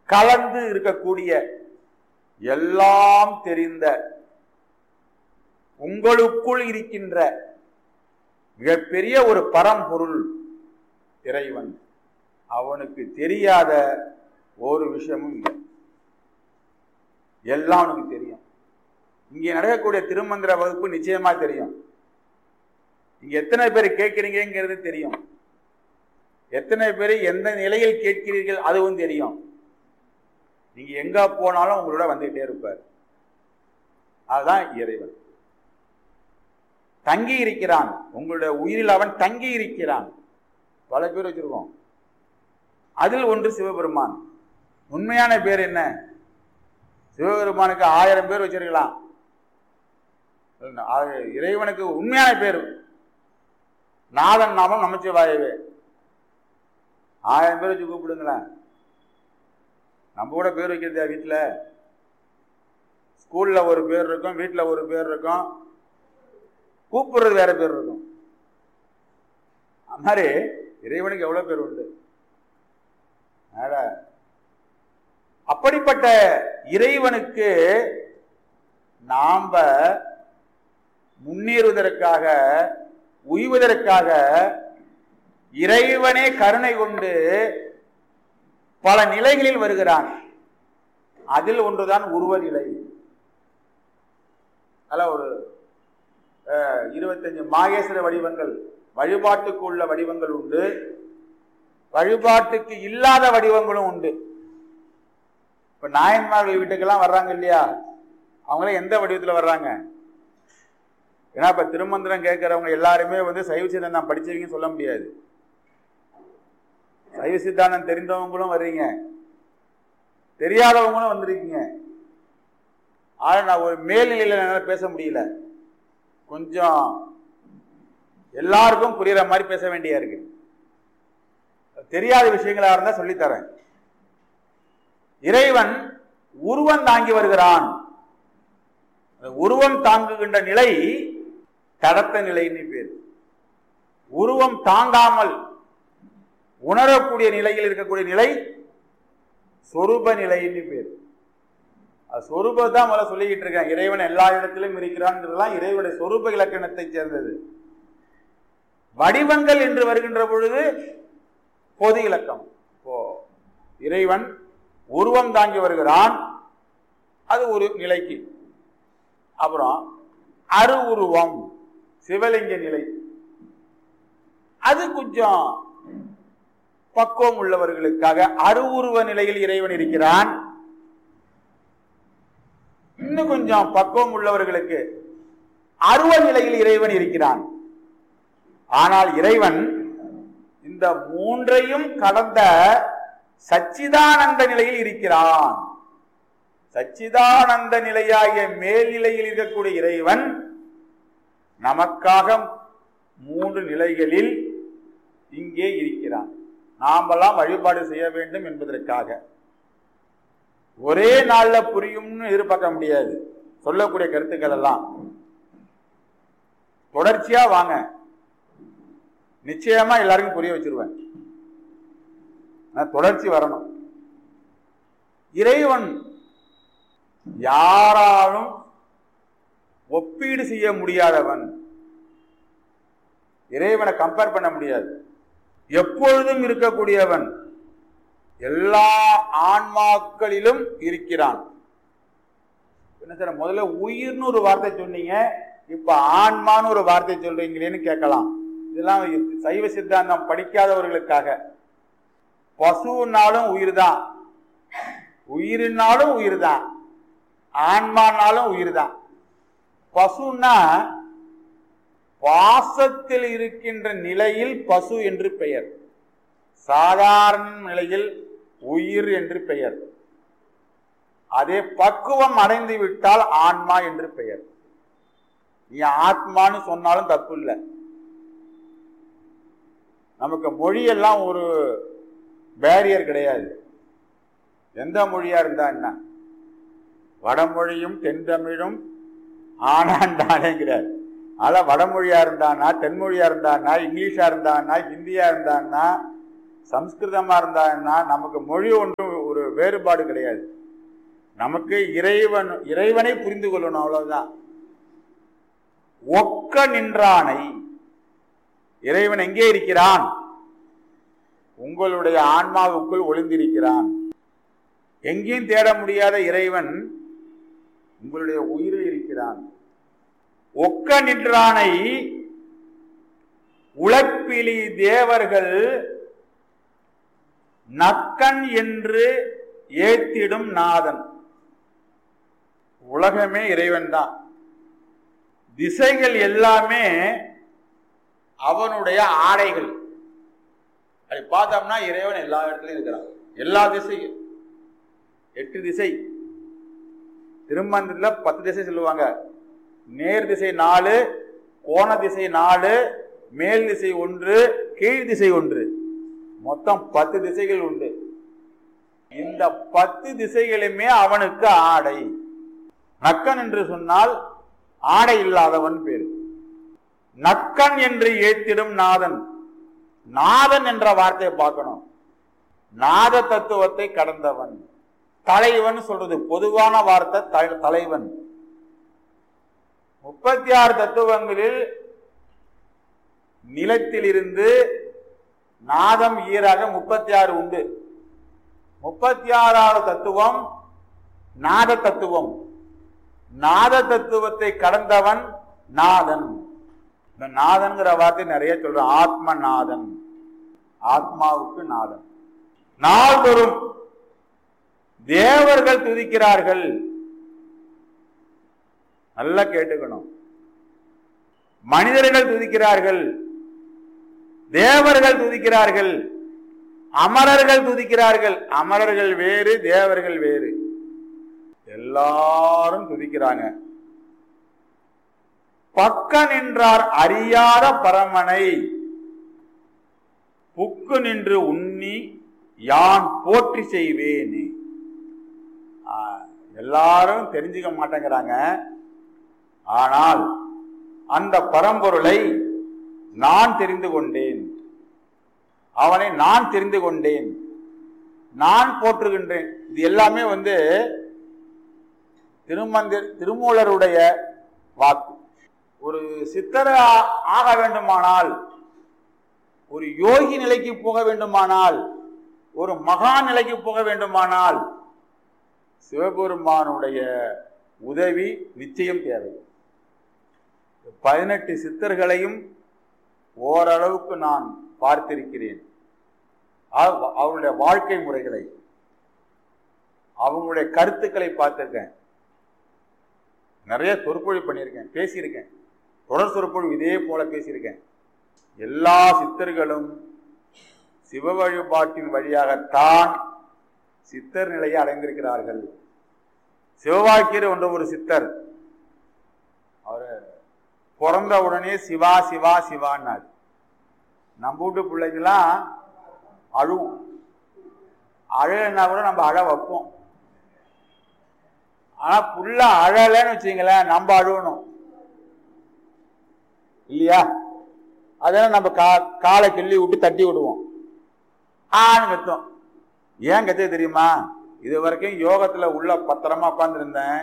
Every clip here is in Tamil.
கலந்து இருக்கக்கூடிய எல்லாம் தெரிந்த உங்களுக்குள் இருக்கின்ற மிகப்பெரிய ஒரு பரம்பொருள் இறைவன் அவனுக்கு தெரியாத ஒரு விஷயமும் இல்லை எல்லாம் அவனுக்கு தெரியும் இங்கே நடக்கக்கூடிய திருமந்திர வகுப்பு நிச்சயமா தெரியும் இங்க எத்தனை பேர் கேட்கிறீங்கிறது தெரியும் எத்தனை பேர் எந்த நிலையில் கேட்கிறீர்கள் அதுவும் தெரியும் நீங்க எங்க போனாலும் உங்களோட வந்துகிட்டே இருப்பார் அதுதான் இறைவன் தங்கி இருக்கிறான் உங்களுடைய உயிரில் அவன் தங்கி இருக்கிறான் பல பேர் வச்சிருக்கோம் அதில் ஒன்று சிவபெருமான் உண்மையான பேர் என்ன சிவபெருமானுக்கு ஆயிரம் பேர் வச்சிருக்கலாம் இறைவனுக்கு உண்மையான பேர் நாதன் நாமம் நமச்சிவாயவே ஆயிரம் பேர் வச்சு கூப்பிடுங்களேன் நம்ம கூட பேர் வைக்கிறதா வீட்டில் ஸ்கூல்ல ஒரு பேர் இருக்கும் வீட்டில் ஒரு பேர் இருக்கும் கூப்பிடுறது வேற பேர் இருக்கும் அது மாதிரி இறைவனுக்கு எவ்வளவு பேர் உண்டு அதனால அப்படிப்பட்ட இறைவனுக்கு நாம முன்னேறுவதற்காக உய்வதற்காக இறைவனே கருணை கொண்டு பல நிலைகளில் வருகிறான் அதில் ஒன்றுதான் உருவ நிலை அதில் ஒரு இருபத்தஞ்சு மாகேஸ்வர வடிவங்கள் வழிபாட்டுக்கு உள்ள வடிவங்கள் உண்டு வழிபாட்டுக்கு இல்லாத வடிவங்களும் உண்டு இப்ப நாயன்மார்கள் வீட்டுக்கெல்லாம் வர்றாங்க இல்லையா அவங்களாம் எந்த வடிவத்தில் வர்றாங்க ஏன்னா இப்ப திருமந்திரம் கேட்கறவங்க எல்லாருமே வந்து சைவ சித்தாந்தம் படிச்சவங்க சொல்ல முடியாது சைவ சித்தாந்தம் தெரிந்தவங்களும் வர்றீங்க தெரியாதவங்களும் வந்திருக்கீங்க ஆனா நான் ஒரு மேல்நிலையில என்னால் பேச முடியல கொஞ்சம் எல்லாருக்கும் புரியுற மாதிரி பேச வேண்டியா இருக்கு தெரியாத விஷயங்களா இருந்தா சொல்லித்தரேன் இறைவன் உருவம் தாங்கி வருகிறான் உருவம் தாங்குகின்ற நிலை தடத்த நிலைன்னு பேர் உருவம் தாங்காமல் உணரக்கூடிய நிலையில் இருக்கக்கூடிய நிலை சொரூப நிலைன்னு பேர் சொரூப தான் முதல்ல சொல்லிக்கிட்டு இருக்கேன் இறைவன் எல்லா இடத்திலும் இருக்கிறான் இறைவனுடைய சொரூப இலக்கணத்தை சேர்ந்தது வடிவங்கள் என்று வருகின்ற பொழுது பொது இலக்கம் இப்போ இறைவன் உருவம் தாங்கி வருகிறான் அது ஒரு நிலைக்கு அப்புறம் அரு உருவம் சிவலிங்க நிலை அது கொஞ்சம் பக்குவம் உள்ளவர்களுக்காக அருவுருவ நிலையில் இறைவன் இருக்கிறான் இன்னும் கொஞ்சம் பக்குவம் உள்ளவர்களுக்கு அருவ நிலையில் இறைவன் இருக்கிறான் ஆனால் இறைவன் இந்த மூன்றையும் கடந்த சச்சிதானந்த நிலையில் இருக்கிறான் சச்சிதானந்த நிலையாகிய மேல்நிலையில் இருக்கக்கூடிய இறைவன் நமக்காக மூன்று நிலைகளில் இங்கே இருக்கிறான் நாமெல்லாம் வழிபாடு செய்ய வேண்டும் என்பதற்காக ஒரே நாள்ல புரியும்னு எதிர்பார்க்க முடியாது சொல்லக்கூடிய கருத்துக்கள் எல்லாம் தொடர்ச்சியா வாங்க நிச்சயமா எல்லாருக்கும் புரிய வச்சிருவேன் தொடர்ச்சி வரணும் இறைவன் யாராலும் ஒப்பீடு செய்ய முடியாதவன் இறைவனை கம்பேர் பண்ண முடியாது எப்பொழுதும் இருக்கக்கூடியவன் எல்லா ஆன்மாக்களிலும் இருக்கிறான் என்ன சார் முதல்ல உயிர்னு ஒரு வார்த்தை சொன்னீங்க இப்ப ஆன்மான்னு ஒரு வார்த்தை சொல்றீங்களேன்னு கேட்கலாம் இதெல்லாம் சைவ சித்தாந்தம் படிக்காதவர்களுக்காக பசுனாலும் உயிர் தான் உயிரினாலும் உயிர் தான் ஆன்மானாலும் உயிர் தான் பசுன்னா பாசத்தில் இருக்கின்ற நிலையில் பசு என்று பெயர் சாதாரண நிலையில் உயிர் என்று பெயர் அதே பக்குவம் அடைந்து விட்டால் ஆன்மா என்று பெயர் நீ ஆத்மான்னு சொன்னாலும் தப்பு இல்லை நமக்கு மொழியெல்லாம் ஒரு பேரியர் கிடையாது எந்த மொழியா இருந்தா என்ன வடமொழியும் தென்தமிழும் ஆனாண்டானேங்கிறார் அதனால வடமொழியா இருந்தானா தென்மொழியா இருந்தானா இங்கிலீஷா இருந்தானா ஹிந்தியா இருந்தானா சம்ஸ்கிருதமா இருந்தான்னா நமக்கு மொழி ஒன்றும் ஒரு வேறுபாடு கிடையாது நமக்கு இறைவன் இறைவனை புரிந்து கொள்ளணும் அவ்வளவுதான் ஒக்க நின்றானை இறைவன் எங்கே இருக்கிறான் உங்களுடைய ஆன்மாவுக்குள் ஒளிந்திருக்கிறான் எங்கேயும் தேட முடியாத இறைவன் உங்களுடைய உயிரில் இருக்கிறான் ஒக்க நின்றானை உழப்பிலி தேவர்கள் நக்கன் என்று ஏத்திடும் நாதன் உலகமே இறைவன் தான் திசைகள் எல்லாமே அவனுடைய ஆடைகள் அப்படி பார்த்தோம்னா இறைவன் எல்லா இடத்துலயும் இருக்கிறான் எல்லா திசையும் எட்டு திசை திருமந்திரத்துல பத்து திசை சொல்லுவாங்க நேர் திசை நாலு கோண திசை நாலு மேல் திசை ஒன்று கீழ் திசை ஒன்று மொத்தம் பத்து திசைகள் உண்டு இந்த பத்து திசைகளுமே அவனுக்கு ஆடை நக்கன் என்று சொன்னால் ஆடை இல்லாதவன் பேர் நக்கன் என்று ஏத்திடும் நாதன் நாதன் என்ற வார்த்தையை பார்க்கணும் நாத தத்துவத்தை கடந்தவன் தலைவன் சொல்றது பொதுவான வார்த்தை த- தலைவன் முப்பத்தி ஆறு தத்துவங்களில் நிலத்திலிருந்து நாதம் ஈராக முப்பத்தி ஆறு உண்டு முப்பத்தி ஆறாவது தத்துவம் நாத தத்துவம் நாத தத்துவத்தை கடந்தவன் நாதன் இந்த நாதன்கிற வார்த்தை நிறைய சொல்றோம் ஆத்ம நாதன் ஆத்மாவுக்கு நாதன் நாள்தோறும் தேவர்கள் துதிக்கிறார்கள் நல்லா கேட்டுக்கணும் மனிதர்கள் துதிக்கிறார்கள் தேவர்கள் துதிக்கிறார்கள் அமரர்கள் துதிக்கிறார்கள் அமரர்கள் வேறு தேவர்கள் வேறு எல்லாரும் துதிக்கிறாங்க பக்க நின்றார் அறியாத பரமனை புக்கு நின்று உண்ணி யான் போற்றி செய்வேன் ஆ, எல்லாரும் தெரிஞ்சுக்க மாட்டேங்கிறாங்க ஆனால் அந்த பரம்பொருளை நான் தெரிந்து கொண்டேன் அவனை நான் தெரிந்து கொண்டேன் நான் போற்றுகின்றேன் இது எல்லாமே வந்து திருமந்திர் திருமூலருடைய வாக்கு ஒரு சித்தர ஆக வேண்டுமானால் ஒரு யோகி நிலைக்கு போக வேண்டுமானால் ஒரு மகா நிலைக்கு போக வேண்டுமானால் சிவபெருமானுடைய உதவி நிச்சயம் தேவை பதினெட்டு சித்தர்களையும் ஓரளவுக்கு நான் பார்த்திருக்கிறேன் அவ- அவருடைய வாழ்க்கை முறைகளை அவங்களுடைய கருத்துக்களை பார்த்திருக்கேன் நிறைய சொற்பொழிவு பண்ணியிருக்கேன் பேசியிருக்கேன் தொடர் சொற்பொழிவு இதே போல பேசியிருக்கேன் எல்லா சித்தர்களும் சிவ வழிபாட்டின் வழியாகத்தான் சித்தர் நிலையை அடைந்திருக்கிறார்கள் சிவவாக்கியர் என்ற ஒரு சித்தர் அவர் பிறந்த உடனே சிவா சிவா சிவான்னார் நம்ம வீட்டு பிள்ளைங்களாம் அழுவும் அழலைன்னா கூட நம்ம அழ வைப்போம் ஆனா புள்ள அழலைன்னு வச்சுங்களேன் நம்ம அழுவணும் இல்லையா அதனால நம்ம கா காலை கிள்ளி விட்டு தட்டி விடுவோம் ஆன்னு கத்தும் ஏன் கத்த தெரியுமா இது வரைக்கும் யோகத்துல உள்ள பத்திரமா உட்கார்ந்துருந்தேன்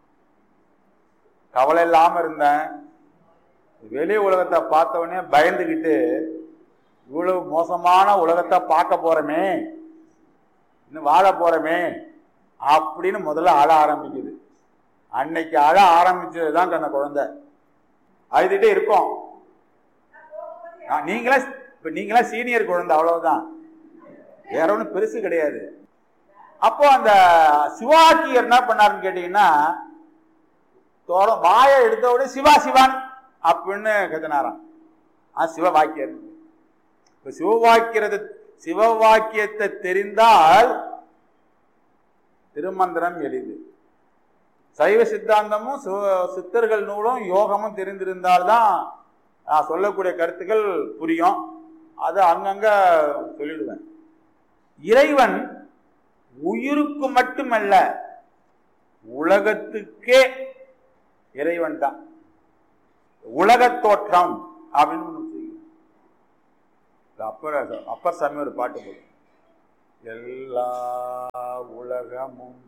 கவலை இல்லாம இருந்தேன் வெளி உலகத்தை பார்த்த உடனே பயந்துகிட்டு இவ்வளவு மோசமான உலகத்தை பார்க்க போறோமே இன்னும் வாழ போறோமே அப்படின்னு முதல்ல அழ ஆரம்பிக்குது அன்னைக்கு அழ ஆரம்பிச்சது தான் அந்த குழந்தை அழுதுட்டே இருக்கும் நான் நீங்களா இப்ப நீங்களா சீனியர் குழந்தை அவ்வளவுதான் வேற ஒன்றும் பெருசு கிடையாது அப்போ அந்த சிவாக்கியர் என்ன பண்ணாருன்னு கேட்டீங்கன்னா தோற வாயை எடுத்த உடனே சிவா சிவான் அப்படின்னு கத்தினாராம் ஆ சிவவாக்கியர் இப்ப சிவவாக்கியது சிவவாக்கியத்தை தெரிந்தால் திருமந்திரம் எளிது சைவ சித்தாந்தமும் சிவ- சித்தர்கள் நூலும் யோகமும் தெரிந்திருந்தால்தான் நான் சொல்லக்கூடிய கருத்துக்கள் புரியும் அதை அங்கங்க சொல்லிடுவேன் இறைவன் உயிருக்கு மட்டுமல்ல உலகத்துக்கே இறைவன் தான் உலகத் தோற்றம் அப்படின்னு ஒண்ணு செய்யும். அப்பர் அப்பர் சாமி ஒரு பாட்டு போடும் எல்லா உலகமும்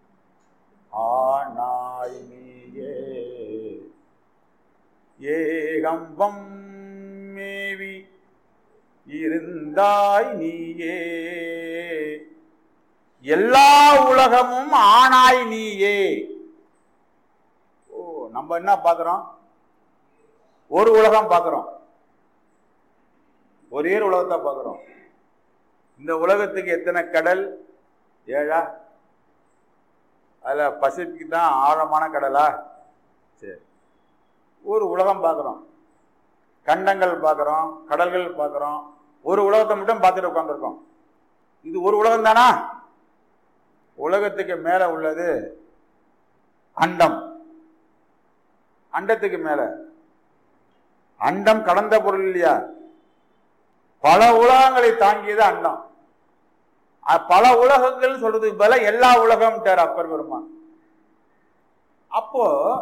ஆனாய் நீயே ஏகம்பம் மேவி இருந்தாய் நீயே எல்லா உலகமும் ஆனாய் நீயே ஓ நம்ம என்ன பார்க்கிறோம் ஒரு உலகம் பார்க்கிறோம் ஒரே ஒரு உலகத்தை பார்க்கிறோம் இந்த உலகத்துக்கு எத்தனை கடல் ஏழா அதில் பசிபிக் தான் ஆழமான கடலா சரி ஒரு உலகம் பார்க்குறோம் கண்டங்கள் பார்க்குறோம் கடல்கள் பார்க்குறோம் ஒரு உலகத்தை மட்டும் பார்த்துட்டு உட்காந்துருக்கோம் இது ஒரு உலகம் தானா உலகத்துக்கு மேலே உள்ளது அண்டம் அண்டத்துக்கு மேலே அண்டம் கடந்த பொருள் இல்லையா பல உலகங்களை தாங்கியது அண்டம் அ- பல உலகங்கள் சொல்றதுக்கு பதிலா எல்லா உலகம் அப்பர் பெருமான் அப்போ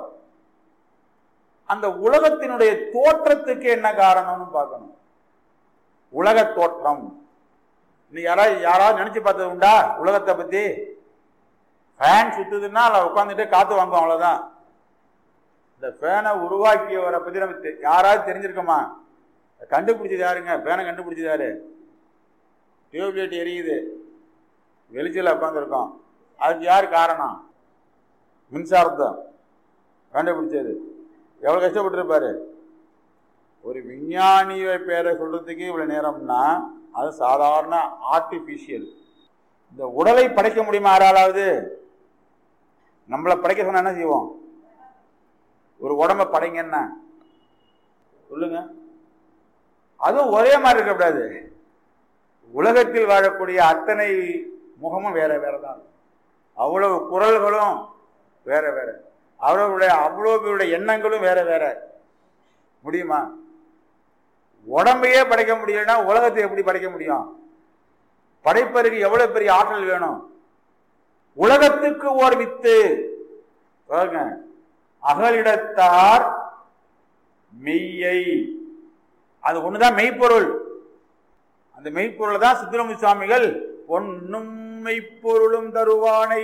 அந்த உலகத்தினுடைய தோற்றத்துக்கு என்ன காரணம்னு பார்க்கணும் உலக தோற்றம் நீ யாராவது யாராவது நினைச்சு பார்த்தது உண்டா உலகத்தை பத்தி ஃபேன் சுத்துதுன்னா அதில் உட்காந்துட்டு காத்து வாங்குவோம் அவ்வளவுதான் இந்த ஃபேனை உருவாக்கியவரை பத்தி நம்ம தெ- யாராவது தெரிஞ்சிருக்கோமா கண்டுபிடிச்சது யாருங்க ஃபேனை கண்டுபிடிச்சது யாரு டியூப்லைட் எரியுது வெளிச்சல உட்காந்துருக்கோம் அதுக்கு யார் காரணம் மின்சாரத்தை கண்டுபிடிச்சது எவ்வளோ கஷ்டப்பட்டிருப்பாரு ஒரு விஞ்ஞானிய பேரை சொல்றதுக்கு இவ்வளவு நேரம்னா அது சாதாரண ஆர்டிஃபிஷியல் இந்த உடலை படைக்க முடியுமா யாராலாவது நம்மளை படைக்க சொன்னா என்ன செய்வோம் ஒரு உடம்ப படைங்கன்னா சொல்லுங்க அதுவும் ஒரே மாதிரி இருக்கக்கூடாது உலகத்தில் வாழக்கூடிய அத்தனை முகமும் வேற வேற தான் அவ்வளவு குரல்களும் வேற வேற அவர்களுடைய அவ்வளோ பேருடைய எண்ணங்களும் வேற வேற முடியுமா உடம்பையே படைக்க முடியலன்னா உலகத்தை எப்படி படைக்க முடியும் படைப்பதற்கு எவ்வளவு பெரிய ஆற்றல் வேணும் உலகத்துக்கு ஓர் வித்து பாருங்க அகலிடத்தார் மெய்யை அது ஒண்ணுதான் மெய்ப்பொருள் அந்த மெய்ப்பொருள் தான் சுப்பிரமணிய சுவாமிகள் பொன்னும் மெய்ப்பொருளும் தருவானை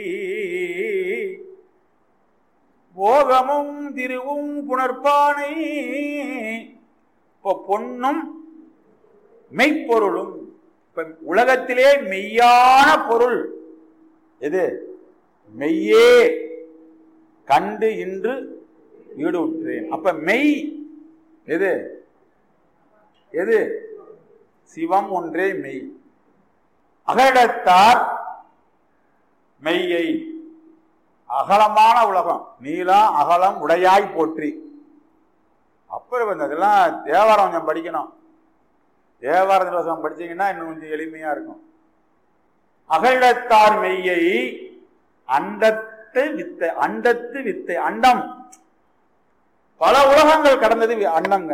போகமும் திருவும் புணர்ப்பானை இப்போ பொன்னும் மெய்ப்பொருளும் இப்ப உலகத்திலே மெய்யான பொருள் எது மெய்யே கண்டு இன்று ஈடுற்றேன் அப்ப மெய் எது எது சிவம் ஒன்றே மெய் அகடத்தார் மெய்யை அகலமான உலகம் நீளம் அகலம் உடையாய் போற்றி அப்புறம் வந்து அதெல்லாம் தேவாரம் கொஞ்சம் படிக்கணும் தேவார திவசம் படிச்சீங்கன்னா இன்னும் கொஞ்சம் எளிமையா இருக்கும் அகழத்தார் மெய்யை அண்டத்து வித்தை அண்டத்து வித்தை அண்டம் பல உலகங்கள் கடந்தது வி- அண்டங்க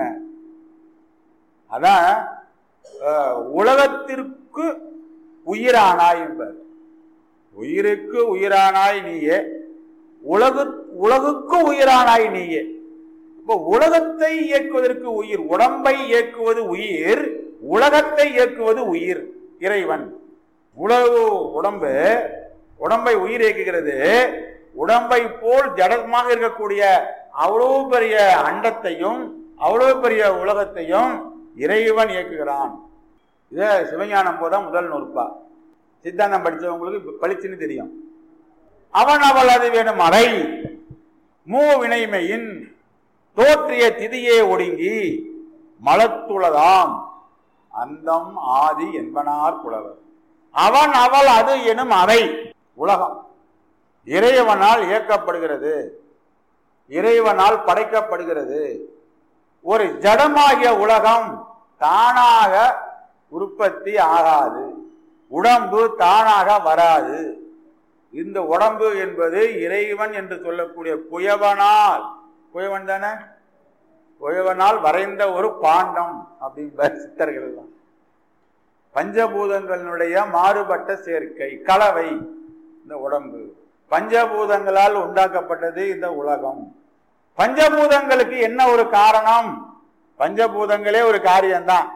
அதான் அஹ், உலகத்திற்கு உயிரானாய் என்பர் உயிருக்கு உயிரானாய் நீயே உலகு உலகுக்கு உயிரானாய் நீயே இப்போ உலகத்தை இயக்குவதற்கு உயிர் உடம்பை இயக்குவது உயிர் உலகத்தை இயக்குவது உயிர் இறைவன் உலகு உடம்பு உடம்பை உயிர் இயக்குகிறது உடம்பை போல் ஜடமாக இருக்கக்கூடிய அவ்வளவு பெரிய அண்டத்தையும் அவ்வளவு பெரிய உலகத்தையும் இறைவன் இயக்குகிறான் இதை சிவஞானம் போதான் முதல் நூற்பா சித்தாந்தம் படிச்சவங்களுக்கு பளிச்சுன்னு தெரியும் அவன் அவள் அது வேணும் அறை மூ வினைமையின் தோற்றிய திதியே ஒடுங்கி மலத்துளதாம் அந்தம் ஆதி என்பனார் புலவர் அவன் அவள் அது எனும் அறை உலகம் இறைவனால் இயக்கப்படுகிறது இறைவனால் படைக்கப்படுகிறது ஒரு ஜடமாகிய உலகம் தானாக உற்பத்தி ஆகாது உடம்பு தானாக வராது இந்த உடம்பு என்பது இறைவன் என்று சொல்லக்கூடிய குயவனால் குயவன் தானே குயவனால் வரைந்த ஒரு பாண்டம் அப்படின்ற சித்தர்கள் எல்லாம் பஞ்சபூதங்களுடைய மாறுபட்ட சேர்க்கை கலவை இந்த உடம்பு பஞ்சபூதங்களால் உண்டாக்கப்பட்டது இந்த உலகம் பஞ்சபூதங்களுக்கு என்ன ஒரு காரணம் பஞ்சபூதங்களே ஒரு காரியம்தான்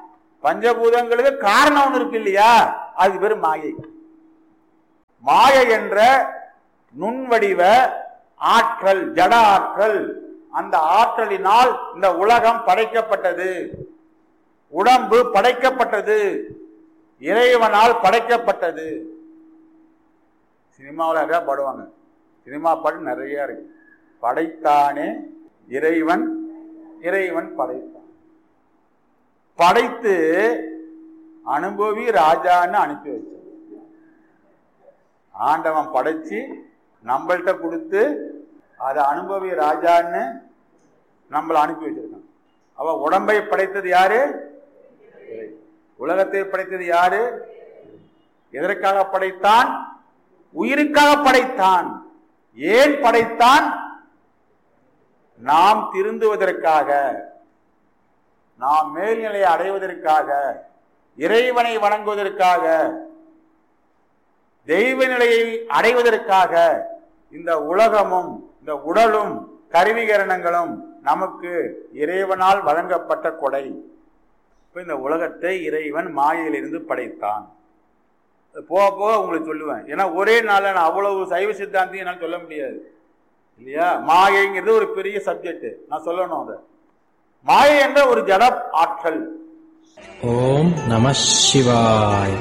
பஞ்சபூதங்களுக்கு காரணம் ஒண்ணு இருக்கு இல்லையா அது பேரு மாயை மாயை என்ற நுண்வடிவ ஆற்றல் ஜட ஆற்றல் அந்த ஆற்றலினால் இந்த உலகம் படைக்கப்பட்டது உடம்பு படைக்கப்பட்டது இறைவனால் படைக்கப்பட்டது சினிமாவில் நிறையா பாடுவாங்க சினிமா பாட்டு நிறைய இருக்கு படைத்தானே இறைவன் இறைவன் படைத்தான் படைத்து அனுபவி ராஜான்னு அனுப்பி வச்சான் ஆண்டவன் படைச்சு நம்மள்கிட்ட கொடுத்து அதை அனுபவி ராஜான்னு நம்மளை அனுப்பி வச்சிருக்கான் அவ உடம்பை படைத்தது யாரு இறை. உலகத்தை படைத்தது யாரு எதற்காக படைத்தான் உயிருக்காக படைத்தான் ஏன் படைத்தான் நாம் திருந்துவதற்காக நாம் மேல்நிலையை அடைவதற்காக இறைவனை வணங்குவதற்காக தெய்வ நிலையை அடைவதற்காக இந்த உலகமும் இந்த உடலும் கருவிகரணங்களும் நமக்கு இறைவனால் வழங்கப்பட்ட கொடை இப்ப இந்த உலகத்தை இறைவன் மாயையிலிருந்து படைத்தான் போக போக உங்களுக்கு சொல்லுவேன் ஏன்னா ஒரே நாள்ல நான் அவ்வளவு சைவ சித்தாந்தி என்னால் சொல்ல முடியாது இல்லையா மாயைங்கிறது ஒரு பெரிய சப்ஜெக்ட் நான் சொல்லணும் அதை மாயை என்ற ஒரு ஜட ஆற்றல் ஓம் நம சிவாய்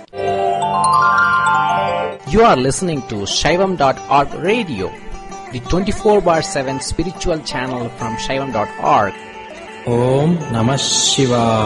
You are listening to Shaivam.org radio, the 24 bar 7 spiritual channel from Shaivam.org. ஓம் நம சிவாய்